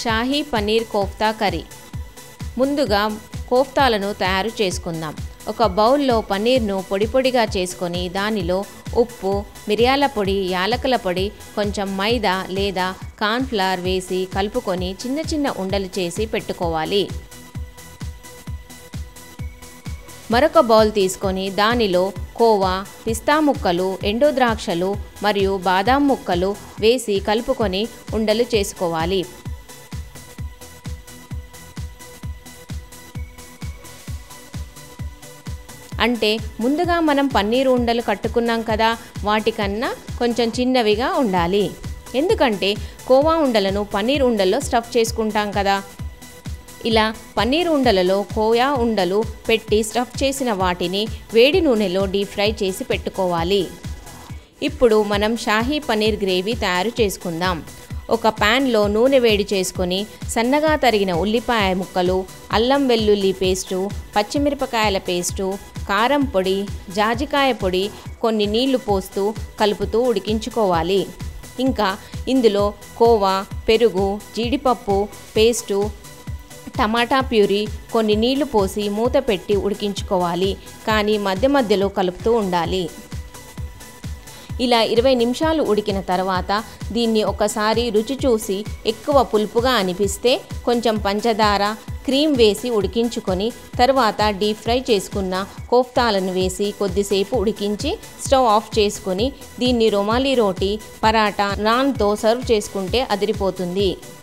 Shahi paneer kofta curry ముందుగా కోఫ్తాలను తయారు చేసుకుందాం ఒక బౌల్లో పన్నీర్ను పొడి పొడిగా చేసుకొని దానిలో ఉప్పు మిరియాల పొడి యాలకుల పొడి కొంచెం మైదా లేదా కార్న్ఫ్లవర్ వేసి కలుపుకొని చిన్న చిన్న ఉండలు చేసి పెట్టుకోవాలి మరొక బౌల్ తీసుకొని దానిలో కోవా పిస్తా ముక్కలు ఎండు ద్రాక్షలు మరియు బాదాం ముక్కలు వేసి కలుపుకొని ఉండలు చేసుకోవాలి అంటే ముందుగా మనం పన్నీర్ ఉండలు కట్టుకున్నాం కదా వాటికన్నా కొంచెం చిన్నవిగా ఉండాలి ఎందుకంటే కోవా ఉండలను పన్నీర్ ఉండల్లో స్టఫ్ చేసుకుంటాం కదా ఇలా పన్నీర్ ఉండలలో కోయా ఉండలు పెట్టి స్టఫ్ చేసిన వాటిని వేడి నూనెలో డీప్ ఫ్రై చేసి పెట్టుకోవాలి ఇప్పుడు మనం షాహీ పన్నీర్ గ్రేవీ తయారు చేసుకుందాం ఒక ప్యాన్లో నూనె వేడి చేసుకొని సన్నగా తరిగిన ఉల్లిపాయ ముక్కలు అల్లం వెల్లుల్లి పేస్టు పచ్చిమిరపకాయల పేస్టు కారం పొడి జాజికాయ పొడి కొన్ని నీళ్లు పోస్తూ కలుపుతూ ఉడికించుకోవాలి ఇంకా ఇందులో కోవా పెరుగు జీడిపప్పు పేస్టు టమాటా ప్యూరీ కొన్ని నీళ్లు పోసి మూత పెట్టి ఉడికించుకోవాలి కానీ మధ్య మధ్యలో కలుపుతూ ఉండాలి ఇలా ఇరవై నిమిషాలు ఉడికిన తర్వాత దీన్ని ఒకసారి రుచి చూసి ఎక్కువ పులుపుగా అనిపిస్తే కొంచెం పంచదార క్రీమ్ వేసి ఉడికించుకొని తర్వాత డీప్ ఫ్రై చేసుకున్న కోఫ్తాలను వేసి కొద్దిసేపు ఉడికించి స్టవ్ ఆఫ్ చేసుకొని దీన్ని రొమాలి రోటీ పరాటా నాన్తో సర్వ్ చేసుకుంటే అదిరిపోతుంది